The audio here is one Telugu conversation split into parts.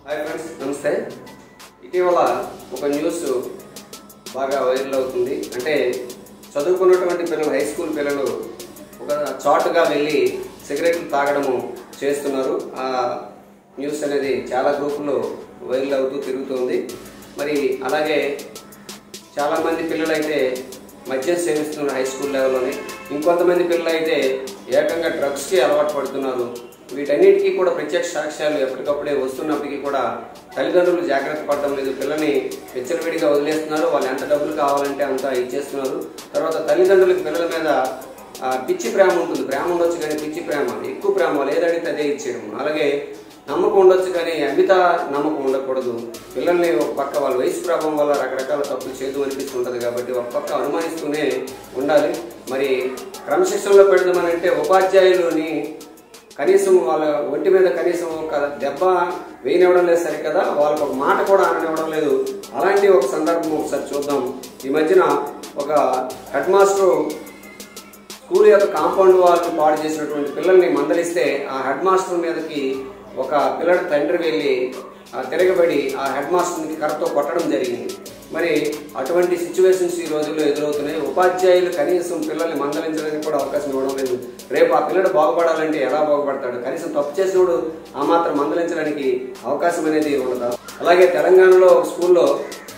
హాయ్ ఫ్రెండ్స్ నమస్తే ఇటీవల ఒక న్యూస్ బాగా వైరల్ అవుతుంది అంటే చదువుకున్నటువంటి పిల్లలు హై స్కూల్ పిల్లలు ఒక చాటుగా వెళ్ళి సిగరెట్లు తాగడము చేస్తున్నారు ఆ న్యూస్ అనేది చాలా గ్రూపుల్లో వైరల్ అవుతూ తిరుగుతుంది మరి అలాగే చాలామంది పిల్లలైతే మద్యం సేవిస్తున్నారు హై స్కూల్ లెవెల్లోనే ఇంకొంతమంది పిల్లలు అయితే ఏకంగా డ్రగ్స్కి అలవాటు పడుతున్నారు వీటన్నిటికీ కూడా ప్రత్యక్ష సాక్ష్యాలు ఎప్పటికప్పుడే వస్తున్నప్పటికీ కూడా తల్లిదండ్రులు జాగ్రత్త పడడం లేదు పిల్లని విచ్చలవిడిగా వదిలేస్తున్నారు వాళ్ళు ఎంత డబ్బులు కావాలంటే అంత ఇచ్చేస్తున్నారు తర్వాత తల్లిదండ్రులకు పిల్లల మీద ఆ, పిచ్చి ప్రేమ ఉంటుంది ప్రేమ ఉండొచ్చు కానీ పిచ్చి ప్రేమ ఎక్కువ ప్రేమ వాళ్ళు ఏదడిగితే అదే ఇచ్చేయడం అలాగే నమ్మకం ఉండొచ్చు కానీ అమిత నమ్మకం ఉండకూడదు పిల్లల్ని ఒక పక్క వాళ్ళ వయసు ప్రభావం వల్ల రకరకాల తప్పులు చేదు అనిపిస్తుంటది కాబట్టి ఒక పక్క అనుమానిస్తూనే ఉండాలి మరి క్రమశిక్షణలో పెడదామని అంటే ఉపాధ్యాయులని కనీసం వాళ్ళ ఒంటి మీద కనీసం ఒక దెబ్బ వేయనివ్వడం లేదు సరే కదా వాళ్ళకి ఒక మాట కూడా అననివ్వడం లేదు అలాంటి ఒక సందర్భం ఒకసారి చూద్దాం ఈ మధ్యన ఒక హెడ్ మాస్టర్ స్కూల్ యొక్క కాంపౌండ్ వాళ్ళు పాడు చేసినటువంటి పిల్లల్ని మందలిస్తే ఆ హెడ్ మాస్టర్ మీదకి ఒక పిల్లడి తండ్రి వెళ్ళి ఆ తిరగబడి ఆ హెడ్ మాస్టర్ని కర్రతో కొట్టడం జరిగింది మరి అటువంటి సిచ్యువేషన్స్ ఈ రోజుల్లో ఎదురవుతున్నాయి ఉపాధ్యాయులు కనీసం పిల్లల్ని మందలించడానికి కూడా అవకాశం ఇవ్వడం లేదు రేపు ఆ పిల్లడు బాగుపడాలంటే ఎలా బాగుపడతాడు కనీసం తప్పు చేసినోడు ఆ మాత్రం మందలించడానికి అవకాశం అనేది ఉండదు అలాగే తెలంగాణలో ఒక స్కూల్లో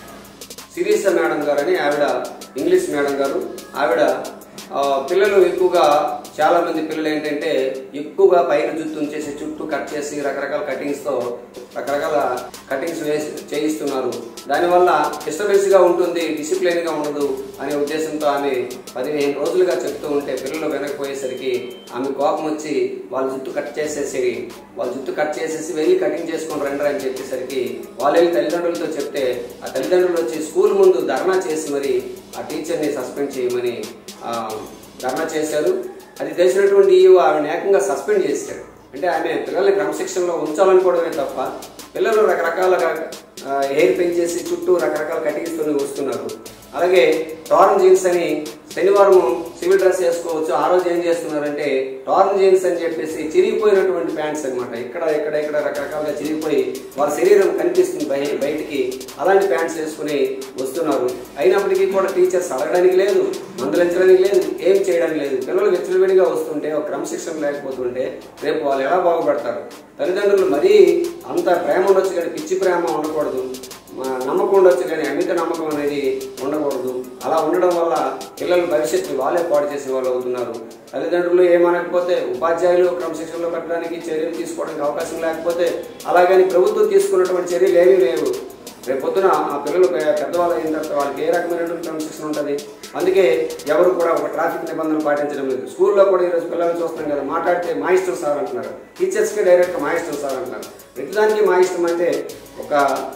శిరీష మేడం గారు అని ఆవిడ ఇంగ్లీష్ మేడం గారు ఆవిడ ఆ, పిల్లలు ఎక్కువగా చాలా మంది పిల్లలు ఏంటంటే ఎక్కువగా పైన జుత్తు ఉంచేసి చుట్టూ కట్ చేసి రకరకాల కటింగ్స్ తో రకరకాల కటింగ్స్ వేసి చేయిస్తున్నారు దానివల్ల డిస్టర్బెన్స్ గా ఉంటుంది డిసిప్లిన్ గా ఉండదు అనే ఉద్దేశంతో ఆమె పదిహేను రోజులుగా చెప్తూ ఉంటే పిల్లలు వెనకపోయేసరికి ఆమె కోపం వచ్చి వాళ్ళ జుట్టు కట్ చేసేసి వాళ్ళ జుట్టు కట్ చేసేసి వెళ్ళి కటింగ్ చేసుకొని రండి అని చెప్పేసరికి వాళ్ళు వెళ్ళి తల్లిదండ్రులతో చెప్తే ఆ తల్లిదండ్రులు వచ్చి స్కూల్ ముందు ధర్నా చేసి మరి ఆ టీచర్ని సస్పెండ్ చేయమని ఆ, ధర్నా చేశారు అది తెలిసినటువంటి ఈవో ఆమెను ఏకంగా సస్పెండ్ చేశారు అంటే ఆమె పిల్లల్ని క్రమశిక్షణలో ఉంచాలనుకోవడమే తప్ప పిల్లలు రకరకాలుగా ఆ, హెయిర్ పెంచేసి చుట్టూ రకరకాల కటింగ్స్తోనే వస్తున్నారు అలాగే టార్న్ జీన్స్ అని శనివారం సివిల్ డ్రెస్ వేసుకోవచ్చు ఆ రోజు ఏం చేస్తున్నారంటే టార్న్ జీన్స్ అని చెప్పేసి చిరిగిపోయినటువంటి ప్యాంట్స్ అన్నమాట ఇక్కడ ఇక్కడ ఇక్కడ రకరకాలుగా చిరిగిపోయి వాళ్ళ శరీరం కనిపిస్తుంది బయ- బయటికి అలాంటి ప్యాంట్స్ వేసుకుని వస్తున్నారు అయినప్పటికీ కూడా టీచర్స్ అడగడానికి లేదు మందలించడానికి లేదు ఏం చేయడానికి లేదు పిల్లలు విచ్చలవిడిగా వస్తుంటే ఒక క్రమశిక్షణ లేకపోతుంటే రేపు వాళ్ళు ఎలా బాగుపడతారు తల్లిదండ్రులు మరీ అంత ప్రేమ ఉండొచ్చు కానీ పిచ్చి ప్రేమ ఉండకూడదు మా నమ్మకం ఉండొచ్చు కానీ అమిత నమ్మకం అనేది ఉండకూడదు అలా ఉండడం వల్ల పిల్లల భవిష్యత్తు వాళ్ళే పాడు చేసే వాళ్ళు అవుతున్నారు తల్లిదండ్రులు ఏమనకపోతే ఉపాధ్యాయులు క్రమశిక్షణలో పెట్టడానికి చర్యలు తీసుకోవడానికి అవకాశం లేకపోతే అలాగని ప్రభుత్వం తీసుకున్నటువంటి చర్యలు ఏమీ లేవు రేపు పొద్దున ఆ పిల్లలు పె- పెద్దవాళ్ళు అయిన తర్వాత వాళ్ళకి ఏ రకమైనటువంటి క్రమశిక్షణ ఉంటుంది అందుకే ఎవరు కూడా ఒక ట్రాఫిక్ నిబంధనలు పాటించడం లేదు స్కూల్లో కూడా ఈరోజు పిల్లల్ని చూస్తాం కదా మాట్లాడితే మా ఇష్టం సార్ అంటున్నారు టీచర్స్కి డైరెక్ట్గా మా ఇష్టం సార్ అంటున్నారు ప్రతిదానికి మా ఇష్టం అంటే ఒక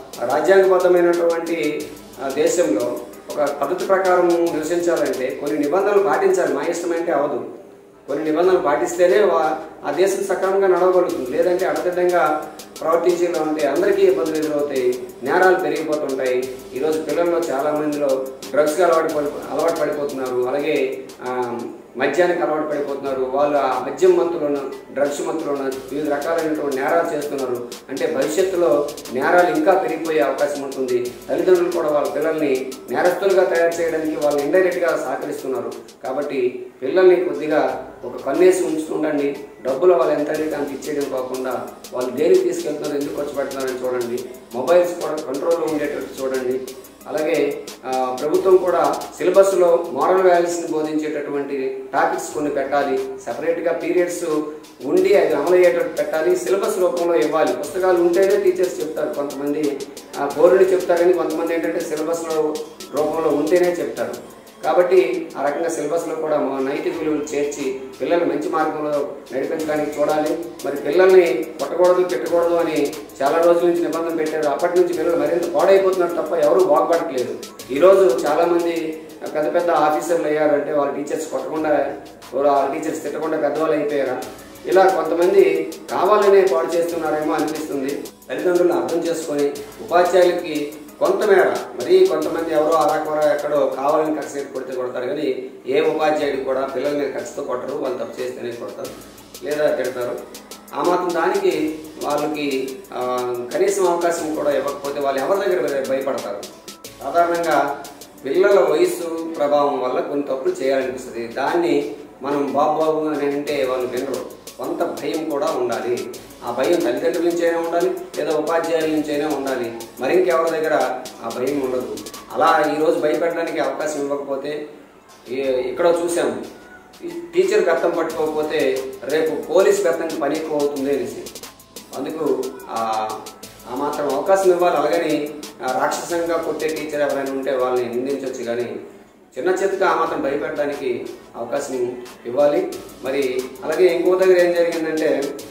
రాజ్యాంగబద్ధమైనటువంటి ఆ, దేశంలో ఒక పద్ధతి ప్రకారం నివసించాలంటే కొన్ని నిబంధనలు పాటించాలి మా ఇష్టం అంటే అవదు కొన్ని నిబంధనలు పాటిస్తేనే వా- ఆ దేశం సక్రమంగా నడవగలుగుతుంది లేదంటే అడదిడ్డంగా ప్రవర్తించేలా ఉంటే అందరికీ ఇబ్బందులు ఎదురవుతాయి నేరాలు పెరిగిపోతుంటాయి ఈరోజు పిల్లల్లో చాలా మందిలో డ్రగ్స్కి అలవాటు పడి అలవాటు పడిపోతున్నారు అలాగే ఆ, మద్యానికి అలవాటు పడిపోతున్నారు వాళ్ళు ఆ మద్యం మత్తులోను డ్రగ్స్ మత్తులోను వివిధ రకాలైనటువంటి నేరాలు చేస్తున్నారు అంటే భవిష్యత్తులో నేరాలు ఇంకా పెరిగిపోయే అవకాశం ఉంటుంది తల్లిదండ్రులు కూడా వాళ్ళ పిల్లల్ని నేరస్తులుగా తయారు చేయడానికి వాళ్ళు ఇండైరెక్ట్గా సహకరిస్తున్నారు కాబట్టి పిల్లల్ని కొద్దిగా ఒక కన్నేసి ఉంచుతుండండి డబ్బులు వాళ్ళు ఎంత అడిగితే అంత ఇచ్చేయడం కాకుండా వాళ్ళు దేనికి తీసుకెళ్తున్నారు ఎందుకు ఖర్చు పెడుతున్నారని చూడండి మొబైల్స్ కూడా కంట్రోల్లో ఉండేటట్టు చూడండి అలాగే ఆ, ప్రభుత్వం కూడా సిలబస్లో మోరల్ వాల్యూస్ని బోధించేటటువంటి టాపిక్స్ కొన్ని పెట్టాలి సపరేట్గా పీరియడ్స్ ఉండి అది అమలు అయ్యేటట్టు పెట్టాలి సిలబస్ రూపంలో ఇవ్వాలి పుస్తకాలు ఉంటేనే టీచర్స్ చెప్తారు కొంతమంది బోర్డుని చెప్తారు కానీ కొంతమంది ఏంటంటే సిలబస్లో రూపంలో ఉంటేనే చెప్తారు కాబట్టి ఆ రకంగా సిలబస్లో కూడా మా నైతిక విలువలు చేర్చి పిల్లల్ని మంచి మార్గంలో నడిపించడానికి చూడాలి మరి పిల్లల్ని కొట్టకూడదు పెట్టకూడదు అని చాలా రోజుల నుంచి నిబంధన పెట్టారు అప్పటి నుంచి పిల్లలు మరింత పాడైపోతున్నారు తప్ప ఎవరు బాగుపడట్లేదు ఈరోజు చాలామంది పెద్ద పెద్ద ఆఫీసర్లు అయ్యారంటే వాళ్ళ టీచర్స్ కొట్టకుండా వాళ్ళ టీచర్స్ తిట్టకుండా పెద్దవాళ్ళు అయిపోయారా ఇలా కొంతమంది కావాలనే పాడు చేస్తున్నారేమో అనిపిస్తుంది తల్లిదండ్రులను అర్థం చేసుకొని ఉపాధ్యాయులకి కొంతమేర మరి కొంతమంది ఎవరో అరాకొర ఎక్కడో కావాలని కక్ష కొడితే కొడతారు కానీ ఏ ఉపాధ్యాయుడు కూడా పిల్లల్ని కక్షతో కొట్టరు వాళ్ళు తప్పు చేస్తేనే కొడతారు లేదా తిడతారు ఆ మాత్రం దానికి వాళ్ళకి ఆ, కనీసం అవకాశం కూడా ఇవ్వకపోతే వాళ్ళు ఎవరి దగ్గర భయ- భయపడతారు సాధారణంగా పిల్లల వయసు ప్రభావం వల్ల కొన్ని తప్పులు చేయాలనిపిస్తుంది దాన్ని మనం బాబు బాబు అని అంటే వాళ్ళు వినరు కొంత భయం కూడా ఉండాలి ఆ భయం తల్లిదండ్రుల నుంచైనా ఉండాలి లేదా ఉపాధ్యాయుల నుంచైనా ఉండాలి మరి ఇంకెవరి దగ్గర ఆ భయం ఉండదు అలా ఈరోజు భయపెట్టడానికి అవకాశం ఇవ్వకపోతే ఈ- ఇక్కడ చూసాము ఈ టీచర్ గతం పట్టుకోకపోతే రేపు పోలీస్ గతంకి పని ఎక్కువ అవుతుంది అనేసి అందుకు ఆ ఆ మాత్రం అవకాశం ఇవ్వాలి అలాగని ఆ రాక్షసంగా కొట్టే టీచర్ ఎవరైనా ఉంటే వాళ్ళని నిందించవచ్చు కానీ చిన్న చేతిగా ఆ మాత్రం భయపెట్టడానికి అవకాశం ఇవ్వాలి మరి అలాగే ఇంకో దగ్గర ఏం జరిగిందంటే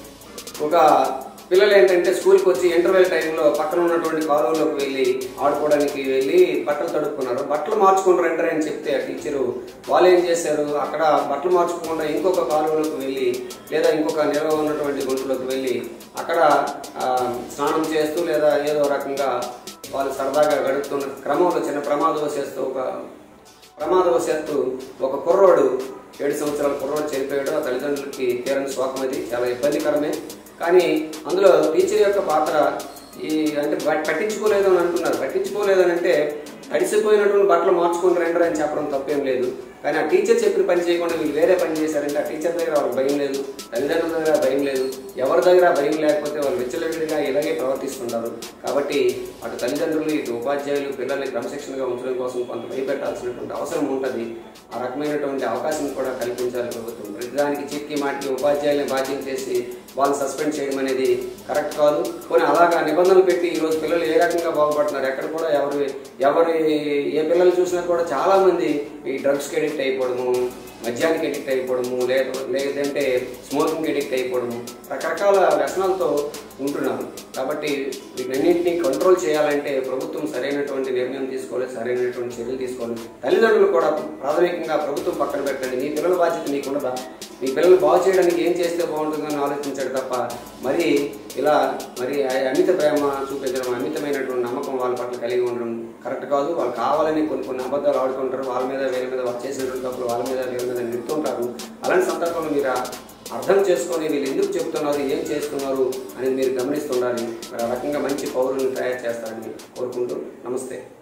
ఒక పిల్లలు ఏంటంటే స్కూల్కి వచ్చి ఇంటర్వెల్ టైంలో పక్కన ఉన్నటువంటి కాలువలోకి వెళ్ళి ఆడుకోవడానికి వెళ్ళి బట్టలు తడుపుకున్నారు బట్టలు మార్చుకుని రండి అని చెప్తే ఆ టీచరు వాళ్ళు ఏం చేశారు అక్కడ బట్టలు మార్చుకోకుండా ఇంకొక కాలువలోకి వెళ్ళి లేదా ఇంకొక నిల్వ ఉన్నటువంటి గుంటలోకి వెళ్ళి అక్కడ ఆ, స్నానం చేస్తూ లేదా ఏదో రకంగా వాళ్ళు సరదాగా గడుపుతున్న క్రమంలో చిన్న ప్రమాదవశాత్తు ఒక ప్రమాదవశాత్తు ఒక కుర్రోడు ఏడు సంవత్సరాల కుర్రోడు చనిపోయాడు ఆ తల్లిదండ్రులకి తీరని శోకం అది చాలా ఇబ్బందికరమే కానీ అందులో టీచర్ యొక్క పాత్ర ఈ అంటే బట్- పట్టించుకోలేదు అని అంటున్నారు పట్టించుకోలేదు అని అంటే తడిసిపోయినటువంటి బట్టలు మార్చుకుని రండి అని చెప్పడం తప్పేం లేదు కానీ ఆ టీచర్ చెప్పిన పని చేయకుండా వీళ్ళు వేరే పని చేశారంటే ఆ టీచర్ దగ్గర వాళ్ళకి భయం లేదు తల్లిదండ్రుల దగ్గర భయం లేదు ఎవరి దగ్గర భయం లేకపోతే వాళ్ళు విచ్చలవిడిగా ఇలాగే ప్రవర్తిస్తుంటారు కాబట్టి అటు తల్లిదండ్రులు ఇటు ఉపాధ్యాయులు పిల్లల్ని క్రమశిక్షణగా ఉంచడం కోసం కొంత భయపెట్టాల్సినటువంటి అవసరం ఉంటుంది ఆ రకమైనటువంటి అవకాశం కూడా కల్పించాలి ప్రభుత్వం ప్రతిదానికి చిక్కి మాటికి ఉపాధ్యాయుల్ని బాధ్యం చేసి వాళ్ళు సస్పెండ్ చేయడం అనేది కరెక్ట్ కాదు కొన్ని అలాగా నిబంధనలు పెట్టి ఈరోజు పిల్లలు ఏ రకంగా బాగుపడుతున్నారు ఎక్కడ కూడా ఎవరి ఎవరి ఏ పిల్లలు చూసినా కూడా చాలా మంది ఈ డ్రగ్స్కి అడిక్ట్ అయిపోవడము మద్యానికి అడిక్ట్ అయిపోవడము లేదా లేదంటే స్మోకింగ్ అడిక్ట్ అయిపోవడము రకరకాల వ్యసనాలతో ఉంటున్నారు కాబట్టి వీటన్నింటినీ కంట్రోల్ చేయాలంటే ప్రభుత్వం సరైనటువంటి నిర్ణయం తీసుకోవాలి సరైనటువంటి చర్యలు తీసుకోవాలి తల్లిదండ్రులు కూడా ప్రాథమికంగా ప్రభుత్వం పక్కన పెట్టండి మీ పిల్లల బాధ్యత మీకు ఉండదా మీ పిల్లలు బాగు చేయడానికి ఏం చేస్తే బాగుంటుందని ఆలోచించాడు తప్ప మరి ఇలా మరి అమిత ప్రేమ చూపించడం అమితమైనటువంటి నమ్మకం వాళ్ళ పట్ల కలిగి ఉండడం కరెక్ట్ కాదు వాళ్ళు కావాలని కొన్ని కొన్ని అబద్ధాలు ఆడుతుంటారు వాళ్ళ మీద వీళ్ళ మీద వాళ్ళు చేసినటువంటి తప్పులు వాళ్ళ మీద వీళ్ళ మీద నిలుతుంటారు అలాంటి సందర్భంలో మీరు ఆ- అర్థం చేసుకొని వీళ్ళు ఎందుకు చెప్తున్నారు ఏం చేస్తున్నారు అనేది మీరు గమనిస్తుండాలి మరి ఆ రకంగా మంచి పౌరులను తయారు చేస్తారని కోరుకుంటూ నమస్తే